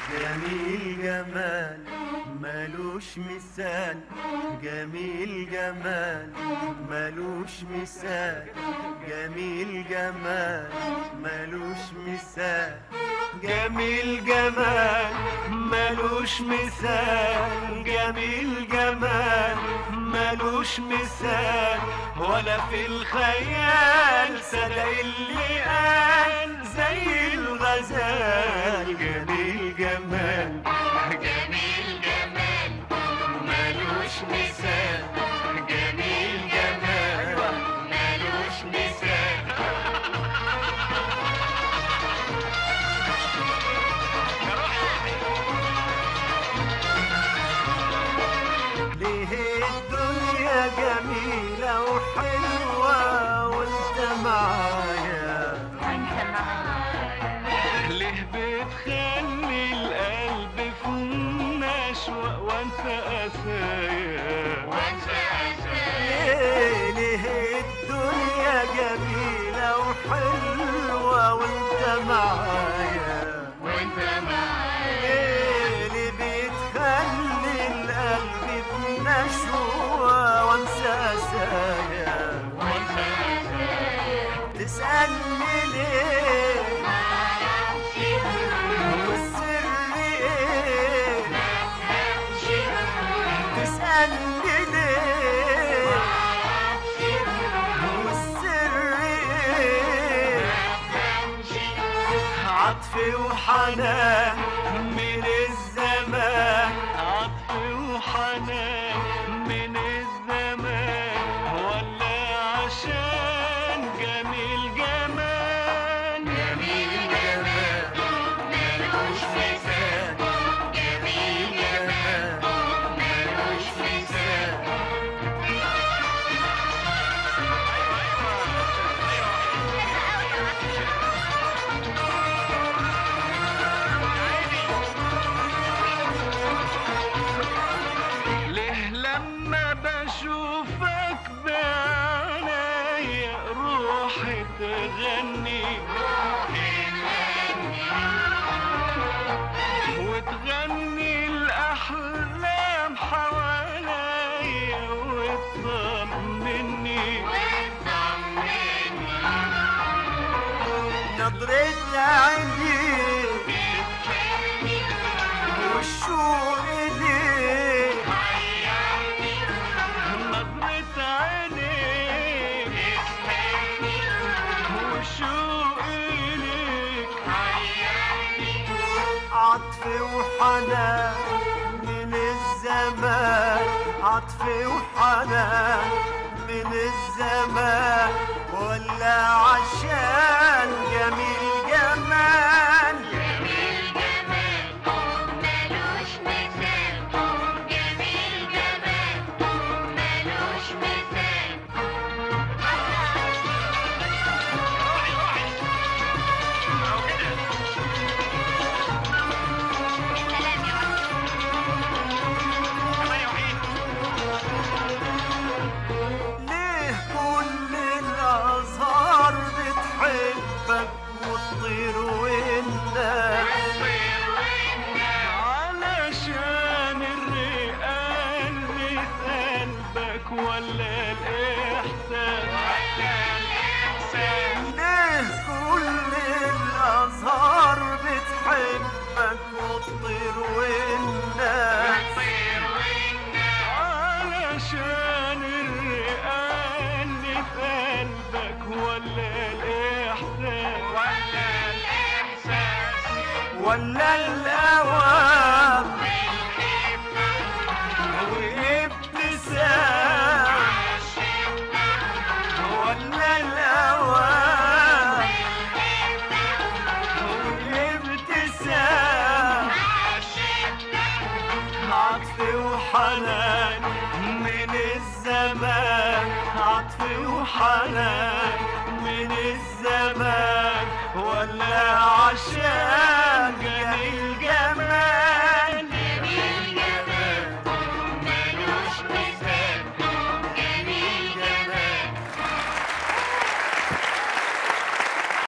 جميل جمال ملوش مثال جميل جمال ملوش مثال جميل جمال ملوش مثال جميل جمال ملوش مثال جميل جمال ملوش مثال ولا في الخيال صدق اللي قال زي الغزال جميل جمال جميل جمال ملوش مثال جميل جمال ملوش مثال ليه الدنيا جميلة وحلوة وانت معايا وانت معايا ليه بتخلي القلب في نشوة وانت قسايا وانت ليه ليه الدنيا جميلة وحلوة وانت معايا وانت معايا ليه ليه بتخلي القلب في نشوة وانسى قسايا وانت تسألني ليه والسر ايه تسألني ليه والسر ايه عطف وحنان من الزمان عطف وحنان من الزمان ولا عشان جميل جمال جميل جمال ملوش مثال جميل جمال ملوش مثال ليه لما بشوفك بعينيا روحي تغني وتغني الأحلام حواليا وتطمني نظرة عيني والشوق ليك نظرة عينيك وشوق ليك عطف وحنان من الزمان عطف وحنان من الزمان ولا عشان جميل جمال ملوش مثال جميل جمال ملوش مثال ليه كل الأزهار بتحبك وتطير وانت علشان الرئة اللي في قلبك ولا الإحساس ليه كل الأزهار بتحبك وتطير والناس علشان الرئة اللي في قلبك ولا الإحساس ولا الأوام وابتسام ولا الأوام وابتسام عطف وحنان من الزمان عطف وحنان من الزمان ولا عشان